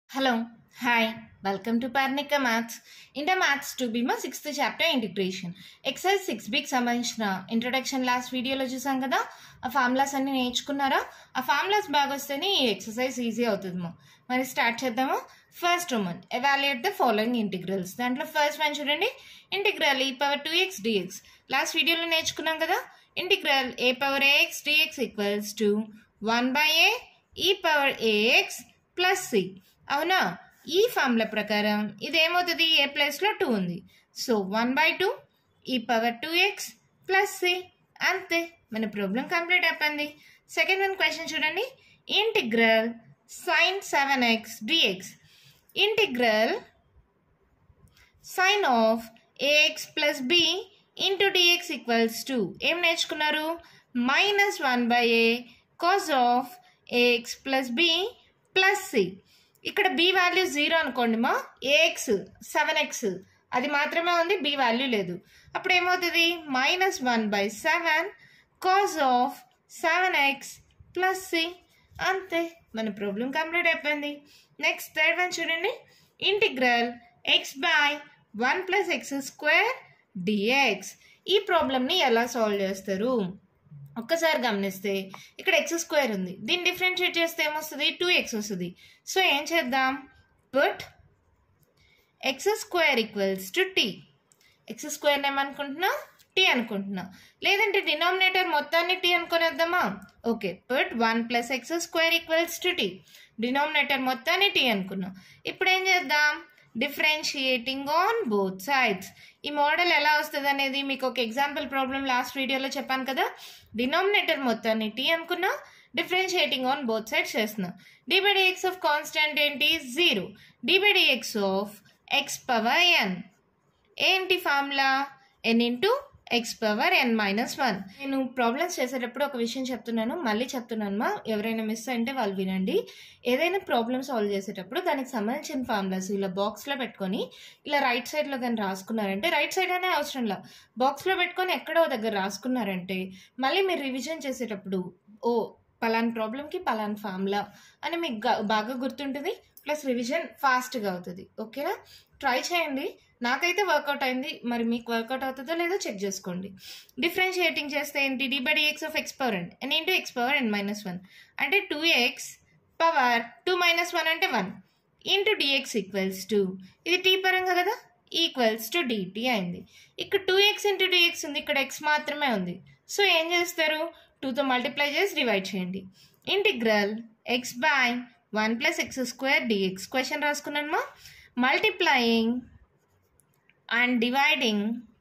Hello, hi, welcome to Parnika Maths. Inter maths two బీమా sixth chapter integration exercise six బికి సంబంధించిన introduction last వీడియోలో చూసాం కదా ఆ ఫార్ములాస్ అన్ని నేర్చుకున్నారా ఆ ఫార్ములాస్ బాగా వస్తేనే ఈ ఎక్సర్సైజ్ ఈజీ అవుతుంది మా మరి స్టార్ట్ చేద్దాము first one evaluate the following integrals దాంట్లో ఫస్ట్ వన్ చూడండి integral e power two x dx last వీడియోలో నేర్చుకున్నాం కదా integral e power ax dx equals to one by a e power a x plus c అవునా ఈ formula ప్రకారం ఇదేమవుతుంది ఏ ప్లేస్లో two ఉంది so one by two e power two x plus c అంతే మన ప్రాబ్లం కంప్లీట్ అయిపోయింది సెకండ్ వన్ క్వశ్చన్ చూడండి integral sine seven x dx integral sine of ax plus b into dx equals to ఏం నేర్చుకున్నారు minus one by a cos of ax plus b plus c ఇక్కడ b value zero అనుకోండి మా AX seven X అది మాత్రమే ఉంది B value లేదు అప్పుడు ఏమవుతుంది minus one by seven cos of seven x plus c అంతే మన ప్రాబ్లం కంప్లీట్ అయిపోయింది నెక్స్ట్ థర్డ్ వన్ చూడండి integral x by one plus x square dx ఈ ప్రాబ్లమ్ని ఎలా సాల్వ్ చేస్తారు ఒక్కసారి గమనిస్తే ఇక్కడ ఎక్స్ స్క్వేర్ ఉంది దీన్ని డిఫరెన్షియేట్ చేస్తే ఏమొస్తుంది టూ ఎక్స్ వస్తుంది సో ఏం చేద్దాం put x square equals to t x square ఏమనుకుంటున్నా టీ అనుకుంటున్నా లేదంటే డినామినేటర్ మొత్తాన్ని టీ అనుకునేద్దామా okay put one plus x square equals to t denominator మొత్తాన్ని టీ అనుకున్నాం ఇప్పుడు ఏం చేద్దాం డిఫరెన్షియేటింగ్ ఆన్ బోత్ సైడ్స్ ఈ మోడల్ ఎలా వస్తుంది అనేది మీకు ఒక ఎగ్జాంపుల్ ప్రాబ్లం లాస్ట్ వీడియోలో చెప్పాను కదా డినామినేటర్ మొత్తాన్ని టీ అనుకున్నా డిఫరెన్షియేటింగ్ ఆన్ బోత్ సైడ్స్ చేస్తున్నా డిబై ఎక్స్ ఆఫ్ కాన్స్టెంట్ ఏంటి zero d by x of x power n ఏంటి formula n into x power n minus one నేను ప్రాబ్లమ్స్ చేసేటప్పుడు ఒక విషయం చెప్తున్నాను మళ్ళీ చెప్తున్నాను మా ఎవరైనా మిస్ అంటే వాళ్ళు వినండి ఏదైనా ప్రాబ్లమ్ సాల్వ్ చేసేటప్పుడు దానికి సంబంధించిన ఫార్ములాస్ ఇలా బాక్స్లో పెట్టుకొని ఇలా రైట్ సైడ్లో కానీ రాసుకున్నారంటే రైట్ సైడ్ అనే అవసరంలా బాక్స్లో పెట్టుకొని ఎక్కడో దగ్గర రాసుకున్నారంటే మళ్ళీ మీరు రివిజన్ చేసేటప్పుడు ఓ పలాన్ ప్రాబ్లంకి పలాన్ ఫార్ములా అని మీకు గా- బాగా గుర్తుంటుంది ప్లస్ రివిజన్ ఫాస్ట్గా అవుతుంది ఓకేనా ట్రై చేయండి నాకైతే వర్కౌట్ అయింది మరి మీకు వర్కౌట్ అవుతుందో లేదో చెక్ చేసుకోండి డిఫరెన్షియేటింగ్ చేస్తే ఏంటి d by x of x power n n into x power n minus one అంటే two x power two minus one అంటే one into dx equals to ఇది టీ పరంగా కదా ఈక్వల్స్ టు డిటి అయింది ఇక్కడ టూ ఎక్స్ ఇంటూ డిఎక్స్ ఉంది ఇక్కడ X మాత్రమే ఉంది సో ఏం చేస్తారు టూతో మల్టిప్లై చేసి డివైడ్ చేయండి integral x by one plus x square dx question రాసుకున్నాను multiplying and dividing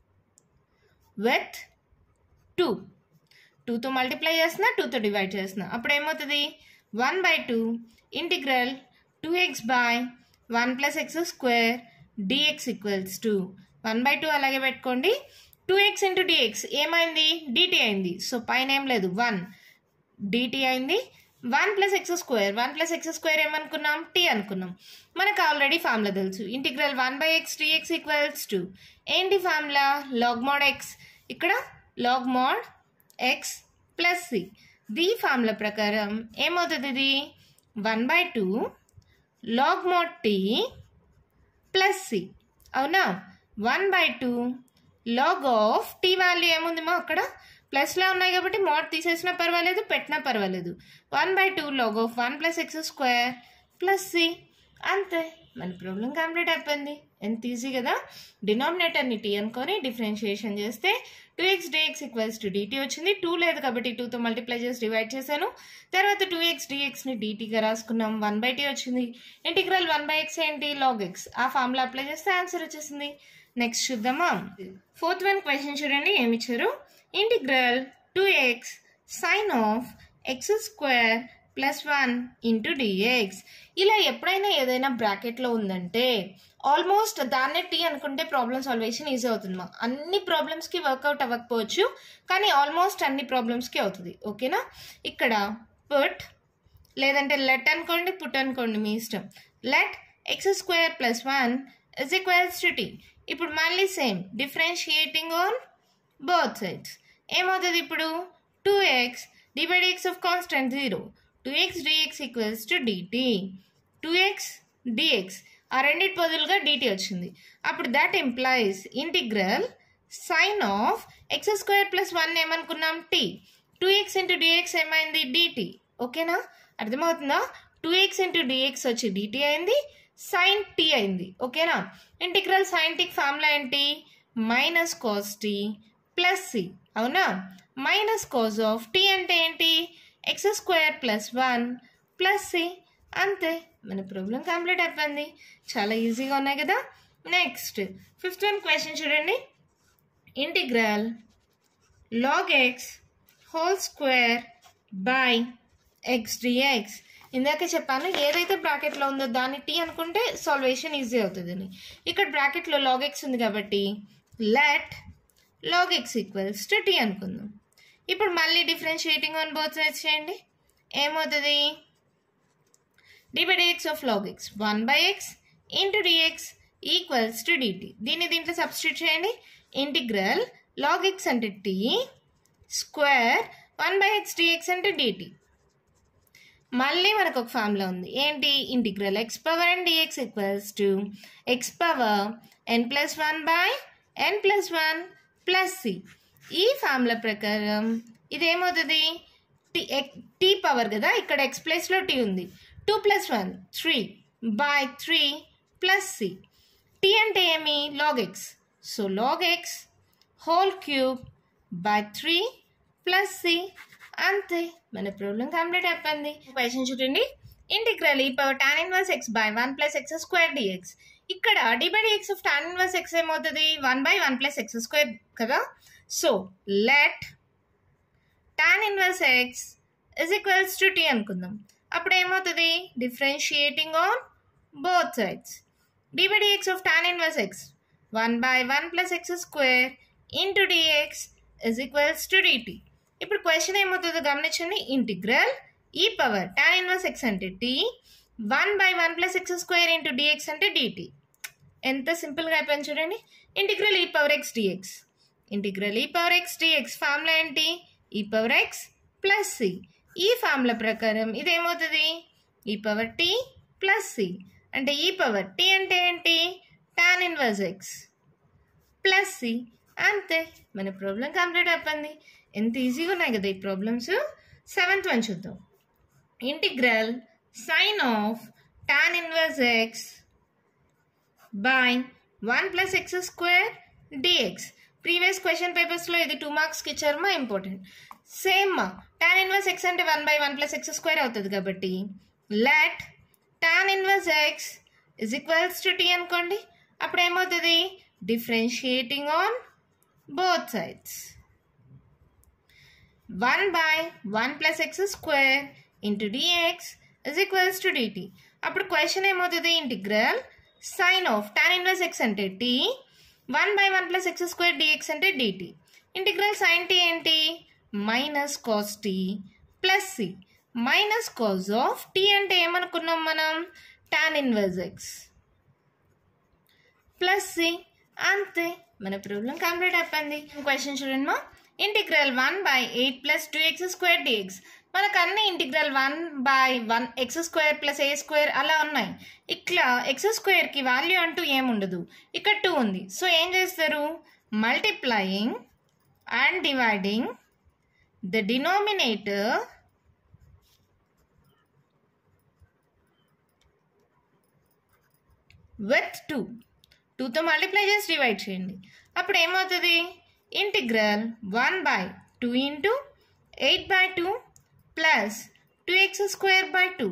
with two టూతో మల్టిప్లై చేస్తున్నా టూతో డివైడ్ చేస్తున్నా అప్పుడు ఏమవుతుంది one by two integral two x by one plus x square dx equals to one by two అలాగే పెట్టుకోండి two x into dx ఏమైంది డిటి అయింది సో పైన ఏం లేదు వన్ డిటి అయింది one plus x square one plus x square ఏమనుకున్నాం tea అనుకున్నాం మనకు ఆల్రెడీ ఫార్ములా తెలుసు integral one by x dx equals to ఏంటి ఫార్ములా లాగ్ మోడ్ ఎక్స్ ఇక్కడ log mod x plus c the formula ప్రకారం ఏమవుతుంది ఇది one by two log mod t plus c అవునా one by two log of t value ఏముంది మా అక్కడ ప్లస్లో ఉన్నాయి కాబట్టి మోడ్ తీసేసినా పర్వాలేదు పెట్టినా పర్వాలేదు one by two log of one plus x square plus c అంతే మన ప్రాబ్లం కంప్లీట్ అయిపోయింది ఎంత ఈజీ కదా డినామినేటర్ని టీ అనుకొని డిఫరెన్షియేషన్ చేస్తే two x dx equals to dt వచ్చింది టూ లేదు కాబట్టి టూతో మల్టిప్లై చేసి డివైడ్ చేశాను తర్వాత టూ ఎక్స్ డిఎక్స్ని డిటీగా రాసుకున్నాం వన్ బై టీ వచ్చింది ఇంటిగ్రల్ వన్ బై ఎక్స్ ఏంటి లాగ్ ఎక్స్ ఆ ఫార్ములా అప్లై చేస్తే ఆన్సర్ వచ్చేసింది నెక్స్ట్ చూద్దామా ఫోర్త్ వన్ క్వశ్చన్ చూడండి ఏమి ఇచ్చారు integral two x sine of x square plus one into dx ఇలా ఎప్పుడైనా ఏదైనా బ్రాకెట్లో ఉందంటే ఆల్మోస్ట్ దాన్నే టీ అనుకుంటే ప్రాబ్లమ్ సాల్వేషన్ ఈజీ అవుతుంది మా అన్ని ప్రాబ్లమ్స్కి వర్కౌట్ అవ్వకపోవచ్చు కానీ ఆల్మోస్ట్ అన్ని ప్రాబ్లమ్స్కి అవుతుంది ఓకేనా ఇక్కడ పుట్ లేదంటే లెట్ అనుకోండి పుట్ అనుకోండి మీ ఇష్టం let x square plus one is equals to t ఇప్పుడు మళ్ళీ same differentiating on both sides ఏమవుతుంది ఇప్పుడు two x divide x of constant zero two x dx equals to dt two x dx ఆ రెండింటి బదులుగా డిటి వచ్చింది అప్పుడు that implies integral sine of x square plus one ఏమనుకున్నాం t two x into dx ఏమైంది dt ఓకేనా అర్థమవుతుందా two x into dx వచ్చి డిటి అయింది సైన్ టీ అయింది ఓకేనా ఇంటిగ్రల్ సైన్ టీకి ఫార్ములా ఏంటి minus cos t plus c అవునా మైనస్ కాజ్ ఆఫ్ టీ అంటే ఏంటి x square plus one plus c అంతే మన ప్రాబ్లం కంప్లీట్ అయిపోయింది చాలా ఈజీగా ఉన్నాయి కదా నెక్స్ట్ ఫిఫ్త్ వన్ క్వశ్చన్ చూడండి integral log x whole square by x dx ఇందాక చెప్పాను ఏదైతే బ్రాకెట్లో ఉందో దాన్ని టీ అనుకుంటే సాల్వేషన్ ఈజీ అవుతుందని ఇక్కడ బ్రాకెట్లో లాగ్ ఎక్స్ ఉంది కాబట్టి let log x equals to t అనుకుందాం ఇప్పుడు మళ్ళీ డిఫరెన్షియేటింగ్ ఆన్ బోత్ సైడ్స్ చేయండి ఏమవుతుంది d by dx of log x one by x into dx equals to dt దీన్ని దీంట్లో సబ్స్టిట్యూట్ చేయండి ఇంటిగ్రల్ లాగ్ ఎక్స్ అంటే t square one by x dx అంటే డిటి మళ్ళీ మనకు ఒక ఫార్ములా ఉంది ఏంటి integral x power n dx equals to x power n plus one by n plus one plus c ఈ ఫార్ములా ప్రకారం ఇదేమవుతుంది టీ టీ పవర్ కదా ఇక్కడ ఎక్స్ ప్లేస్లో టీ ఉంది two plus one three by three plus c t అంటే ఏమి log x so log x whole cube by three plus c అంతే మన ప్రాబ్లం కంప్లీట్ అయిపోయింది క్వశ్చన్ చూడండి integral e power tan inverse x by one plus x square dx ఇక్కడ d by dx of tan inverse x ఏమవుతుంది one by one plus x square కదా so let tan inverse x is equals to t అనుకుందాం అప్పుడు ఏమవుతుంది differentiating on both sides d by dx of tan inverse x one by one plus x square into dx is equals to dt ఇప్పుడు question ఏమవుతుందో గమనించండి integral e power tan inverse x అంటే t one by one plus x square into dx అంటే dt ఎంత సింపుల్గా అయిపోయింది చూడండి integral e power x dx integral e power x dx formula ఏంటి e power x plus c ఈ formula ప్రకారం ఇదేమవుతుంది ఈ పవర్ టీ ప్లస్ సి అంటే ఈ పవర్ టీ అంటే ఏంటి tan inverse x plus c అంతే మన ప్రాబ్లం కంప్లీట్ అయిపోయింది ఎంత ఈజీగా ఉన్నాయి కదా ఈ ప్రాబ్లమ్స్ సెవెంత్ వన్ చూద్దాం integral sine of tan inverse x by one plus x square dx previous question పేపర్స్లో ఇది టూ మార్క్స్కి ఇచ్చారు మా ఇంపార్టెంట్ సేమ్ మా టాన్ ఇన్వర్స్ ఎక్స్ అంటే one by one plus x square అవుతుంది కాబట్టి let tan inverse x is equals to t అనుకోండి అప్పుడు ఏమవుతుంది differentiating on both sides 1 by 1 plus x square into dx is equals to dt అప్పుడు question ఏమవుతుంది integral sine of tan inverse x అంటే t one by one plus x square dx అంటే dt integral sine t ఏంటి minus cos t plus c minus cos of t అంటే ఏమనుకున్నాం మనం tan inverse x plus c అంతే మన problem complete అయిపోయింది question చూడండి మా integral one by eight plus two x square dx మనకు అన్ని integral one by one x square plus a square అలా ఉన్నాయి ఇట్లా ఎక్స్ స్క్వేర్కి వాల్యూ అంటూ ఏముండదు ఇక్కడ టూ ఉంది సో ఏం చేస్తారు multiplying and dividing the denominator with two టూతో మల్టిప్లై చేసి డివైడ్ చేయండి అప్పుడు ఏమవుతుంది integral one by two into eight by two plus two x square by two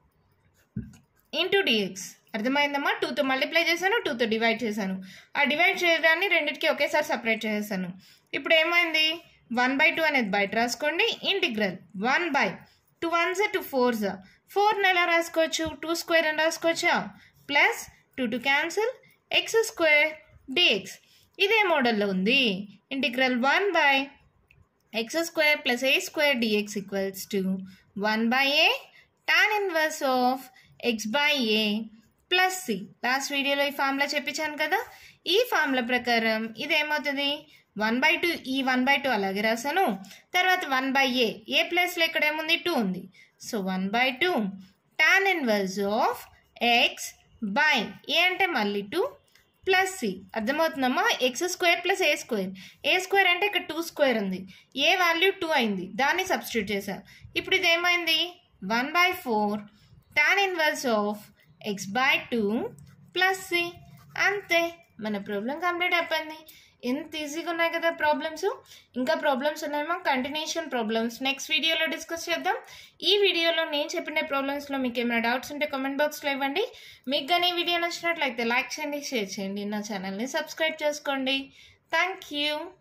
into dx అర్థమైందమ్మా టూతో మల్టిప్లై చేశాను టూతో డివైడ్ చేశాను ఆ డివైడ్ చేయడాన్ని రెండింటికి ఒకేసారి సపరేట్ చేసేసాను ఇప్పుడు ఏమైంది వన్ బై టూ అనేది బయట రాసుకోండి integral one by two ones two fours ఫోర్ని ఎలా రాసుకోవచ్చు టూ స్క్వేర్ అని రాసుకోవచ్చా plus two to cancel x square dx ఇదే మోడల్లో ఉంది integral one by x square plus a square dx equals to one by a tan inverse of x by a plus c last వీడియోలో ఈ formula చెప్పించాను కదా ఈ formula ప్రకారం ఇదేమవుతుంది వన్ బై టూ ఈ వన్ బై టూ అలాగే రాశాను తర్వాత వన్ బై ఏ ఏ ప్లస్లో ఇక్కడ ఏముంది టూ ఉంది so one by two tan inverse of x by a అంటే మళ్ళీ టూ ప్లస్ సి అర్థమవుతుందమ్మా x square plus a square a square అంటే ఇక్కడ టూ స్క్వేర్ ఉంది ఏ వాల్యూ టూ అయింది దాన్ని సబ్స్టిట్యూట్ చేశాం ఇప్పుడు ఇది ఏమైంది one by four tan inverse of x by two plus c అంతే మన ప్రాబ్లం కంప్లీట్ అయిపోయింది ఎంత ఈజీగా ఉన్నాయి కదా ప్రాబ్లమ్స్ ఇంకా ప్రాబ్లమ్స్ ఉన్నాయేమో కంటిన్యూషన్ ప్రాబ్లమ్స్ నెక్స్ట్ వీడియోలో డిస్కస్ చేద్దాం ఈ వీడియోలో నేను చెప్పిన ప్రాబ్లమ్స్లో మీకు ఏమైనా డౌట్స్ ఉంటే కామెంట్ బాక్స్లో ఇవ్వండి మీకు కానీ ఈ వీడియో నచ్చినట్లయితే లైక్ చేయండి షేర్ చేయండి నా ఛానల్ని సబ్స్క్రైబ్ చేసుకోండి థ్యాంక్ యూ